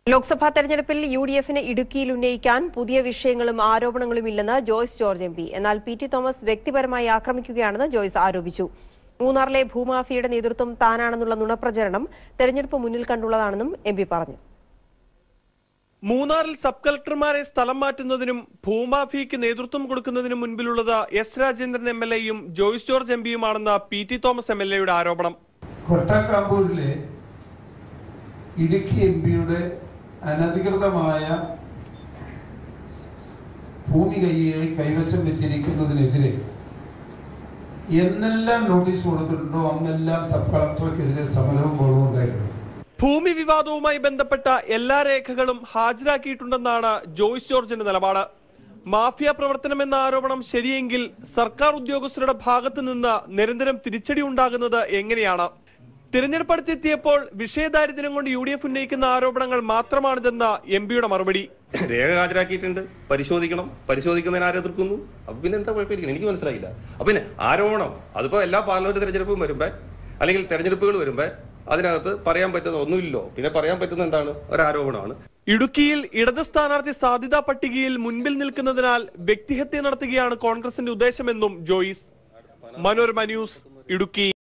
ലോക്സഭാ തെരഞ്ഞെടുപ്പിൽ U D എഫിന് ഇടുക്കിയിൽ ഉന്നയിക്കാൻ പുതിയ വിഷയങ്ങളും ആരോപണങ്ങളും ഇല്ലെന്ന് ജോയ്സ് ജോർജ് എം പി എന്നാൽ പി ടി തോമസ് വ്യക്തിപരമായി ആക്രമിക്കുകയാണെന്ന് ജോയ്സ് ആരോപിച്ചു മൂന്നാറിലെ ഭൂമാഫിയയുടെ നേതൃത്വം താനാണെന്നുള്ള നുണപ്രചരണം തെരഞ്ഞെടുപ്പ് മുന്നിൽ കണ്ടുള്ളതാണെന്നും എം പി പറഞ്ഞു മൂന്നാറിൽ സബ് കളക്ടർമാരെ സ്ഥലം മാറ്റുന്നതിനും ഭൂമാഫിയയ്ക്ക് നേതൃത്വം കൊടുക്കുന്നതിനും മുൻപിലുള്ളത് എസ് രാജേന്ദ്രൻ എം എൽ എയും ജോയ്സ് ജോർജ് എം പിയുമാണെന്ന് P T Thomas M L എയുടെ ആരോപണം കൊട്ടാക്കാമ്പൂരിലെ ഇടുക്കി എം പിയുടെ അനധികൃതമായ ഭൂമി കൈ കൈവശം വെച്ചിരിക്കുന്നതിനെതിരെ എന്നെല്ലാം നോട്ടീസ് കൊടുത്തിട്ടുണ്ടോ അന്നെല്ലാം സബ് കളക്ടർക്കെതിരെ സമരവും ബോധവും ഉണ്ടായിട്ടുണ്ട് ഭൂമി വിവാദവുമായി ബന്ധപ്പെട്ട എല്ലാ രേഖകളും ഹാജരാക്കിയിട്ടുണ്ടെന്നാണ് ജോയ്സ് ജോർജിന്റെ നിലപാട് മാഫിയ പ്രവർത്തനമെന്ന ആരോപണം ശരിയെങ്കിൽ സർക്കാർ ഉദ്യോഗസ്ഥരുടെ ഭാഗത്ത് നിന്ന് നിരന്തരം തിരിച്ചടി ഉണ്ടാകുന്നത് എങ്ങനെയാണ് തിരഞ്ഞെടുപ്പ് അടുത്തെത്തിയപ്പോൾ വിഷയദാരിദ്ര്യം കൊണ്ട് യു ഡി എഫ് ഉന്നയിക്കുന്ന ആരോപണങ്ങൾ മാത്രമാണിതെന്ന എം പിയുടെ മറുപടി രേഖ ഹാജരാക്കിയിട്ടുണ്ട് പരിശോധിക്കണം പരിശോധിക്കുന്നതിന് ആരെ എതിർക്കുന്നു അപ്പൊ പിന്നെ എന്താ കുഴപ്പമിരിക്കണം എനിക്ക് മനസ്സിലായില്ല അപ്പൊ പിന്നെ ആരോപണം അതിപ്പോ എല്ലാ പാർലമെന്റ് തെരഞ്ഞെടുപ്പും വരുമ്പോ അല്ലെങ്കിൽ തെരഞ്ഞെടുപ്പുകൾ വരുമ്പോ അതിനകത്ത് പറയാൻ പറ്റുന്ന ഒന്നുമില്ലല്ലോ പിന്നെ പറയാൻ പറ്റുന്ന എന്താണ് ഒരു ആരോപണമാണ് ഇടുക്കിയിൽ ഇടത് സ്ഥാനാർത്ഥി സാധ്യതാ പട്ടികയിൽ മുൻപിൽ നിൽക്കുന്നതിനാൽ വ്യക്തിഹത്യ നടത്തുകയാണ് കോൺഗ്രസിന്റെ ഉദ്ദേശമെന്നും ജോയിസ് മനോരമ ന്യൂസ് ഇടുക്കി